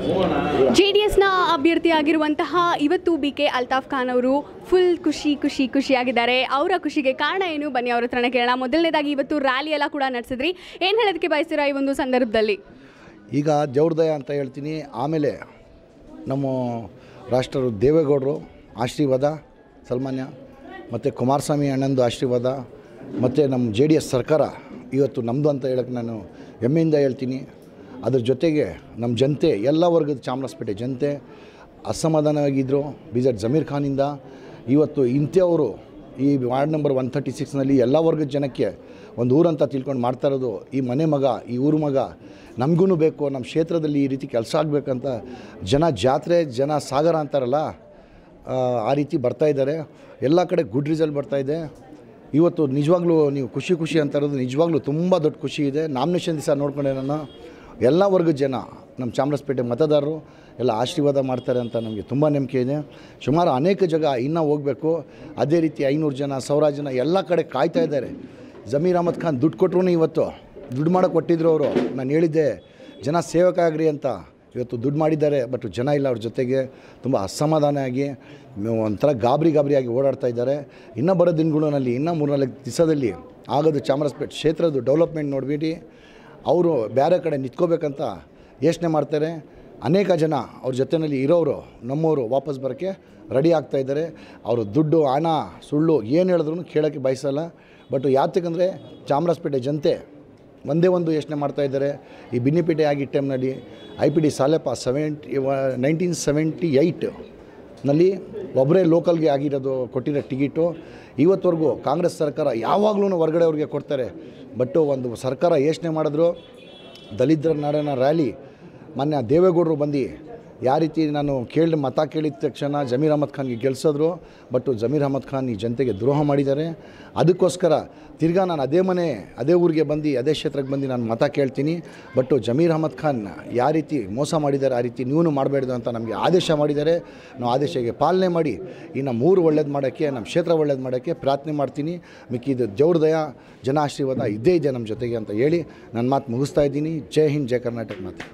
J D ಎಸ್ನ ಅಭ್ಯರ್ಥಿಯಾಗಿರುವಂತಹ ಇವತ್ತು B K Altaf Khan ಅವರು ಫುಲ್ ಖುಷಿ ಖುಷಿ ಖುಷಿಯಾಗಿದ್ದಾರೆ ಅವರ ಖುಷಿಗೆ ಕಾರಣ ಏನು ಬನ್ನಿ ಅವ್ರ ಹತ್ರನೇ ಕೇಳೋಣ ಮೊದಲನೇದಾಗಿ ಇವತ್ತು ರ್ಯಾಲಿ ಎಲ್ಲ ಕೂಡ ನಡೆಸಿದ್ರಿ ಏನು ಹೇಳೋದಕ್ಕೆ ಬಯಸ್ತೀರಾ ಈ ಒಂದು ಸಂದರ್ಭದಲ್ಲಿ ಈಗ ದೇವ್ರದಯ ಅಂತ ಹೇಳ್ತೀನಿ ಆಮೇಲೆ ನಮ್ಮ ರಾಷ್ಟ್ರರು ದೇವೇಗೌಡರು ಆಶೀರ್ವಾದ ಸಲ್ಮಾನ್ಯ ಮತ್ತು ಕುಮಾರಸ್ವಾಮಿ ಅಣ್ಣಂದು ಆಶೀರ್ವಾದ ಮತ್ತು ನಮ್ಮ ಜೆ ಡಿ ಎಸ್ ಸರ್ಕಾರ ಇವತ್ತು ನಮ್ಮದು ಅಂತ ಹೇಳಕ್ಕೆ ನಾನು ಹೆಮ್ಮೆಯಿಂದ ಹೇಳ್ತೀನಿ ಅದ್ರ ಜೊತೆಗೆ ನಮ್ಮ ಜನತೆ ಎಲ್ಲ ವರ್ಗದ ಚಾಮರಾಜಪೇಟೆ ಜನತೆ ಅಸಮಾಧಾನವಾಗಿದ್ದರು ಬಿಜೆಡ್ ಜಮೀರ್ ಖಾನಿಂದ ಇವತ್ತು ಇಂಥವರು ಈ ವಾರ್ಡ್ ನಂಬರ್ ಒನ್ ತರ್ಟಿ ಸಿಕ್ಸ್ನಲ್ಲಿ ಎಲ್ಲ ವರ್ಗದ ಜನಕ್ಕೆ ಒಂದು ಊರಂತ ತಿಳ್ಕೊಂಡು ಮಾಡ್ತಾ ಇರೋದು ಈ ಮನೆ ಮಗ ಈ ಊರು ಮಗ ನಮಗೂ ಬೇಕು ನಮ್ಮ ಕ್ಷೇತ್ರದಲ್ಲಿ ಈ ರೀತಿ ಕೆಲಸ ಆಗಬೇಕಂತ ಜನ ಜಾತ್ರೆ ಜನ ಸಾಗರ ಅಂತಾರಲ್ಲ ಆ, ಆ ರೀತಿ ಬರ್ತಾ ಇದ್ದಾರೆ ಎಲ್ಲ ಕಡೆ ಗುಡ್ ರಿಸಲ್ಟ್ ಬರ್ತಾ ಇದೆ ಇವತ್ತು ನಿಜವಾಗ್ಲೂ ನೀವು ಖುಷಿ ಖುಷಿ ಅಂತ ಇರೋದು ನಿಜವಾಗ್ಲೂ ತುಂಬ ದೊಡ್ಡ ಖುಷಿ ಇದೆ ನಾಮಿನೇಷನ್ ದಿವಸ ನೋಡ್ಕೊಂಡೆ ನಾನು ಎಲ್ಲ ವರ್ಗದ ಜನ ನಮ್ಮ ಚಾಮರಾಜಪೇಟೆ ಮತದಾರರು ಎಲ್ಲ ಆಶೀರ್ವಾದ ಮಾಡ್ತಾರೆ ಅಂತ ನಮಗೆ ತುಂಬ ನಂಬಿಕೆ ಇದೆ ಸುಮಾರು ಅನೇಕ ಜಾಗ ಇನ್ನೂ ಹೋಗಬೇಕು ಅದೇ ರೀತಿ ಐನೂರು ಜನ ಸಾವಿರಾರು ಜನ ಎಲ್ಲ ಕಡೆ ಕಾಯ್ತಾ ಇದ್ದಾರೆ ಜಮೀರ್ ಅಹಮದ್ ಖಾನ್ ದುಡ್ಡು ಕೊಟ್ಟರು ಇವತ್ತು ದುಡ್ಡು ಮಾಡೋಕೆ ಕೊಟ್ಟಿದ್ರು ಅವರು ನಾನು ಹೇಳಿದ್ದೆ ಜನ ಸೇವಕ ಆಗ್ರಿ ಅಂತ ಇವತ್ತು ದುಡ್ಡು ಮಾಡಿದ್ದಾರೆ ಬಟ್ ಜನ ಇಲ್ಲ ಅವ್ರ ಜೊತೆಗೆ ತುಂಬ ಅಸಮಾಧಾನ ಆಗಿ ಒಂಥರ ಗಾಬರಿ ಗಾಬರಿಯಾಗಿ ಓಡಾಡ್ತಾ ಇದ್ದಾರೆ ಇನ್ನೂ ಬರೋ ದಿನಗಳಲ್ಲಿ ಇನ್ನೂ ಮೂರ್ನಾಲ್ಕು ದಿವಸದಲ್ಲಿ ಆಗೋದು ಚಾಮರಾಜಪೇಟೆ ಕ್ಷೇತ್ರದ ಡೆವಲಪ್ಮೆಂಟ್ ನೋಡಿಬಿಟ್ಟು ಅವರು ಬೇರೆ ಕಡೆ ನಿಂತ್ಕೋಬೇಕಂತ ಯೋಚನೆ ಮಾಡ್ತಾರೆ ಅನೇಕ ಜನ ಅವ್ರ ಜೊತೆಯಲ್ಲಿ ಇರೋರು ನಮ್ಮವರು ವಾಪಸ್ ಬರೋಕ್ಕೆ ರೆಡಿ ಆಗ್ತಾ ಇದ್ದಾರೆ ಅವರು ದುಡ್ಡು ಹಣ ಸುಳ್ಳು ಏನು ಹೇಳಿದ್ರು ಕೇಳೋಕ್ಕೆ ಬಯಸಲ್ಲ ಬಟ್ ಯಾತಕ್ಕಂದರೆ ಚಾಮರಾಜಪೇಟೆ ಜನತೆ ಒಂದೇ ಒಂದು ಯೋಚನೆ ಮಾಡ್ತಾ ಇದ್ದಾರೆ ಈ ಬಿನ್ನಿಪೇಟೆ ಆಗಿದ್ದ ಟೈಮ್ನಲ್ಲಿ ಐ ಪಿ ಡಿ ಸಾಲೆಪ ಸೆವೆಂಟಿ ನೈನ್ಟೀನ್ ಸೆವೆಂಟಿ ಏಯ್ಟ್ ನಲ್ಲಿ ಒಬ್ಬರೇ ಲೋಕಲ್ಗೆ ಆಗಿರೋದು ಕೊಟ್ಟಿರೋ ಟಿಕೆಟು ಇವತ್ತವರೆಗೂ ಕಾಂಗ್ರೆಸ್ ಸರ್ಕಾರ ಯಾವಾಗಲೂ ಹೊರಗಡೆ ಅವ್ರಿಗೆ ಕೊಡ್ತಾರೆ ಬಟ್ಟು ಒಂದು ಸರ್ಕಾರ ಯೋಚನೆ ಮಾಡಿದ್ರು ದಲಿತರ ನಾಡಿನ ರ್ಯಾಲಿ ಮೊನ್ನೆ ದೇವೇಗೌಡರು ಬಂದು ಯಾವ ರೀತಿ ನಾನು ಕೇಳಿ ಮತ ಕೇಳಿದ ತಕ್ಷಣ ಜಮೀರ್ ಅಹಮದ್ ಖಾನ್ಗೆ ಗೆಲ್ಸಿದ್ರು ಬಟ್ ಜಮೀರ್ ಅಹಮದ್ ಖಾನ್ ಈ ಜನತೆಗೆ ದ್ರೋಹ ಮಾಡಿದ್ದಾರೆ ಅದಕ್ಕೋಸ್ಕರ ತಿರ್ಗಾ ನಾನು ಅದೇ ಮನೆ ಅದೇ ಊರಿಗೆ ಬಂದು ಅದೇ ಕ್ಷೇತ್ರಕ್ಕೆ ಬಂದು ನಾನು ಮತ ಕೇಳ್ತೀನಿ ಬಟ್ ಜಮೀರ್ ಅಹಮದ್ ಖಾನ್ ಯಾವ ರೀತಿ ಮೋಸ ಮಾಡಿದ್ದಾರೆ ಆ ರೀತಿ ನೀವು ಮಾಡಬೇಡ್ದು ಅಂತ ನಮಗೆ ಆದೇಶ ಮಾಡಿದ್ದಾರೆ ನಾವು ಆದೇಶಕ್ಕೆ ಪಾಲನೆ ಮಾಡಿ ಈ ನಮ್ಮ ಊರು ಒಳ್ಳೇದು ಮಾಡೋಕ್ಕೆ ನಮ್ಮ ಕ್ಷೇತ್ರ ಒಳ್ಳೇದು ಮಾಡೋಕ್ಕೆ ಪ್ರಾರ್ಥನೆ ಮಾಡ್ತೀನಿ ಮಿಕ್ಕಿದ್ದು ದೇವ್ರ ದಯ ಜನ ಆಶೀರ್ವಾದ ಇದ್ದೇ ಇದೆ ನಮ್ಮ ಜೊತೆಗೆ ಅಂತ ಹೇಳಿ ನನ್ನ ಮಾತು ಮುಗಿಸ್ತಾ ಇದ್ದೀನಿ ಜೈ ಹಿಂದ್ ಜೈ ಕರ್ನಾಟಕ ಮಾತು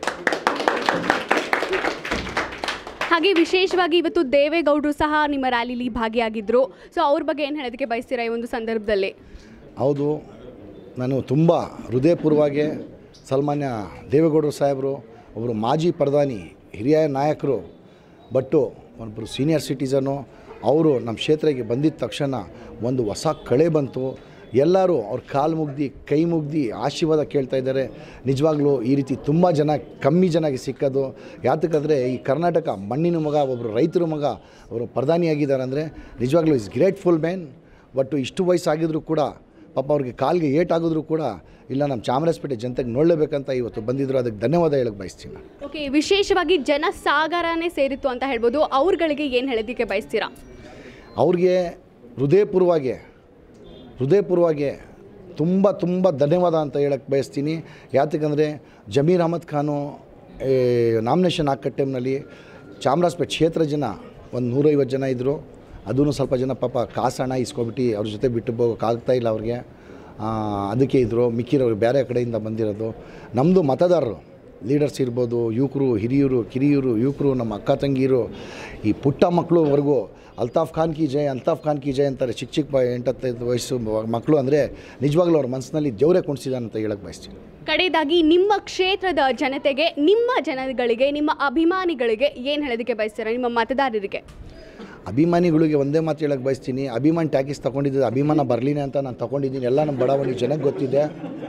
ಹಾಗೆ ವಿಶೇಷವಾಗಿ ಇವತ್ತು ದೇವೇಗೌಡರು ಸಹ ನಿಮ್ಮ ರ್ಯಾಲಿಲಿ ಭಾಗಿಯಾಗಿದ್ದರು ಸೊ ಅವ್ರ ಬಗ್ಗೆ ಏನು ಹೇಳೋದಕ್ಕೆ ಬಯಸ್ತೀರಾ ಈ ಒಂದು ಸಂದರ್ಭದಲ್ಲಿ ಹೌದು ನಾನು ತುಂಬ ಹೃದಯಪೂರ್ವವಾಗಿ ಸನ್ಮಾನ್ಯ ದೇವೇಗೌಡರು ಸಾಹೇಬರು ಒಬ್ಬರು ಮಾಜಿ ಪ್ರಧಾನಿ ಹಿರಿಯ ನಾಯಕರು ಬಟ್ಟು ಒಬ್ಬರು ಸೀನಿಯರ್ ಸಿಟಿಸನು ಅವರು ನಮ್ಮ ಕ್ಷೇತ್ರಕ್ಕೆ ಬಂದಿದ್ದ ತಕ್ಷಣ ಒಂದು ಹೊಸ ಕಳೆ ಬಂತು ಎಲ್ಲರೂ ಅವ್ರ ಕಾಲು ಮುಗ್ದು ಕೈ ಮುಗ್ದು ಆಶೀರ್ವಾದ ಕೇಳ್ತಾ ಇದ್ದಾರೆ ನಿಜವಾಗ್ಲೂ ಈ ರೀತಿ ತುಂಬ ಜನ ಕಮ್ಮಿ ಜನಕ್ಕೆ ಸಿಕ್ಕೋದು ಯಾತಕ್ಕಂದರೆ ಈ ಕರ್ನಾಟಕ ಮಣ್ಣಿನ ಮಗ ಒಬ್ಬರು ರೈತರ ಮಗ ಅವರು ಪ್ರಧಾನಿಯಾಗಿದ್ದಾರೆ ಅಂದರೆ ನಿಜವಾಗ್ಲೂ ಇಸ್ ಗ್ರೇಟ್ಫುಲ್ ಮ್ಯಾನ್ ಬಟ್ ಇಷ್ಟು ವಯಸ್ಸಾಗಿದ್ರು ಕೂಡ ಪಾಪ ಅವ್ರಿಗೆ ಕಾಲಿಗೆ ಏಟಾಗಿದ್ರು ಕೂಡ ಇಲ್ಲ ನಮ್ಮ ಚಾಮರಾಜಪೇಟೆ ಜನತೆಗೆ ನೋಡಲೇಬೇಕಂತ ಇವತ್ತು ಬಂದಿದ್ರು ಅದಕ್ಕೆ ಧನ್ಯವಾದ ಹೇಳಕ್ಕೆ ಬಯಸ್ತೀನಿ ನಾನು. ಓಕೆ ವಿಶೇಷವಾಗಿ ಜನಸಾಗರನೇ ಸೇರಿತ್ತು ಅಂತ ಹೇಳ್ಬೋದು ಅವ್ರಗಳಿಗೆ ಏನು ಹೇಳೋದಕ್ಕೆ ಬಯಸ್ತೀರಾ ಅವ್ರಿಗೆ ಹೃದಯಪೂರ್ವವಾಗಿ ಹೃದಯಪೂರ್ವವಾಗಿ ತುಂಬ ತುಂಬ ಧನ್ಯವಾದ ಅಂತ ಹೇಳಕ್ಕೆ ಬಯಸ್ತೀನಿ ಯಾತಕ್ಕಂದರೆ ಜಮೀರ್ ಅಹಮದ್ ಖಾನು ನಾಮಿನೇಷನ್ ಹಾಕೋ ಟೈಮ್ನಲ್ಲಿ ಚಾಮರಾಜಪೇಟೆ ಕ್ಷೇತ್ರ ಜನ ಒಂದು ನೂರೈವತ್ತು ಜನ ಇದ್ದರು ಅದೂ ಸ್ವಲ್ಪ ಜನ ಪಾಪ ಕಾಸು ಹಣ ಇಸ್ಕೊಬಿಟ್ಟು ಅವ್ರ ಜೊತೆ ಬಿಟ್ಟು ಹೋಗೋಕ್ಕಾಗ್ತಾ ಇಲ್ಲ ಅವ್ರಿಗೆ ಆ, ಅದಕ್ಕೆ ಇದ್ದರು ಮಿಕ್ಕಿರೋರು ಬೇರೆ ಕಡೆಯಿಂದ ಬಂದಿರೋದು ನಮ್ಮದು ಮತದಾರರು ಲೀಡರ್ಸ್ ಇರ್ಬೋದು ಯುವಕರು ಹಿರಿಯರು ಕಿರಿಯರು ಯುವಕರು ನಮ್ಮ ಅಕ್ಕ ತಂಗಿರು ಈ ಪುಟ್ಟ ಮಕ್ಕಳುವರೆಗೂ ಅಲ್ತಾಫ್ ಖಾನ್ ಕಿ ಜೈ ಅಲ್ತಾಫ್ ಖಾನ್ ಕಿ ಜೈ ಅಂತಾರೆ ಚಿಕ್ಕ ಚಿಕ್ಕ ಬ- ಎಂಟತ್ತೈದು ವಯಸ್ಸು ಮ- ಮಕ್ಕಳು ಅಂದರೆ ನಿಜವಾಗ್ಲೂ ಅವ್ರ ಮನಸ್ಸಿನಲ್ಲಿ ದೇವರೇ ಕುಣಿಸಿದಾನೆ ಅಂತ ಹೇಳಕ್ಕೆ ಬಯಸ್ತೀನಿ ಕಡೆಯದಾಗಿ ನಿಮ್ಮ ಕ್ಷೇತ್ರದ ಜನತೆಗೆ ನಿಮ್ಮ ಜನಗಳಿಗೆ ನಿಮ್ಮ ಅಭಿಮಾನಿಗಳಿಗೆ ಏನು ಹೇಳೋದಕ್ಕೆ ಬಯಸ್ತೀರಾ ನಿಮ್ಮ ಮತದಾರರಿಗೆ ಅಭಿಮಾನಿಗಳಿಗೆ ಒಂದೇ ಮಾತು ಹೇಳಕ್ಕೆ ಬಯಸ್ತೀನಿ ಅಭಿಮಾನ್ ಟ್ಯಾಕಿಸ್ ತೊಗೊಂಡಿದ್ದು ಅಭಿಮಾನ ಬರಲಿನೇ ಅಂತ ನಾನು ತೊಗೊಂಡಿದ್ದೀನಿ ಎಲ್ಲ ನಮ್ಮ ಬಡಾವಣೆ ಜನಕ್ಕೆ ಗೊತ್ತಿದೆ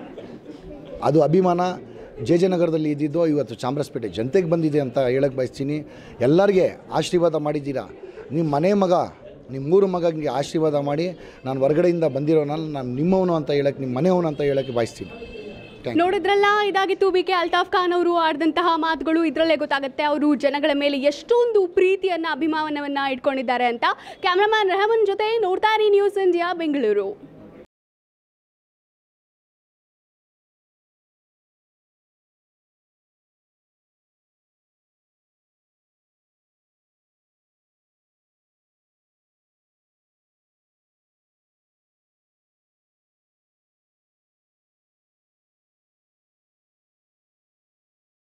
ಅದು ಅಭಿಮಾನ ಜೆ ಜೆ ನಗರದಲ್ಲಿ ಇದ್ದಿದ್ದು ಇವತ್ತು ಚಾಮರಾಜಪೇಟೆ ಜನತೆಗೆ ಬಂದಿದೆ ಅಂತ ಹೇಳಕ್ಕೆ ಬಯಸ್ತೀನಿ ಎಲ್ಲರಿಗೆ ಆಶೀರ್ವಾದ ಮಾಡಿದ್ದೀರಾ ನಿಮ್ಮ ಮನೆ ಮಗ ನಿಮ್ಮ ಊರು ಮಗನಿಗೆ ಆಶೀರ್ವಾದ ಮಾಡಿ ನಾನು ಹೊರಗಡೆಯಿಂದ ಬಂದಿರೋ ನಾನು ನಾನು ನಿಮ್ಮವನು ಅಂತ ಹೇಳಕ್ಕೆ ನಿಮ್ಮ ಮನೆಯವನು ಅಂತ ಹೇಳಕ್ಕೆ ಬಯಸ್ತೀನಿ ಥ್ಯಾಂಕ್ ಯು ನೋಡಿದ್ರಲ್ಲ ಇದಾಗಿತ್ತು ಬಿ ಕೆ ಅಲ್ತಾಫ್ ಖಾನ್ ಅವರು ಆಡಿದಂತಹ ಮಾತುಗಳು ಇದರಲ್ಲೇ ಗೊತ್ತಾಗುತ್ತೆ ಅವರು ಜನಗಳ ಮೇಲೆ ಎಷ್ಟೊಂದು ಪ್ರೀತಿಯನ್ನ ಅಭಿಮಾನವನ್ನ ಇಟ್ಕೊಂಡಿದ್ದಾರೆ ಅಂತ ಕ್ಯಾಮ್ರಾಮನ್ ರೆಹಮನ್ ಜೊತೆ ನೋಡ್ತಾ ಇರಿ ನ್ಯೂಸ್ ಇಂಡಿಯಾ ಬೆಂಗಳೂರು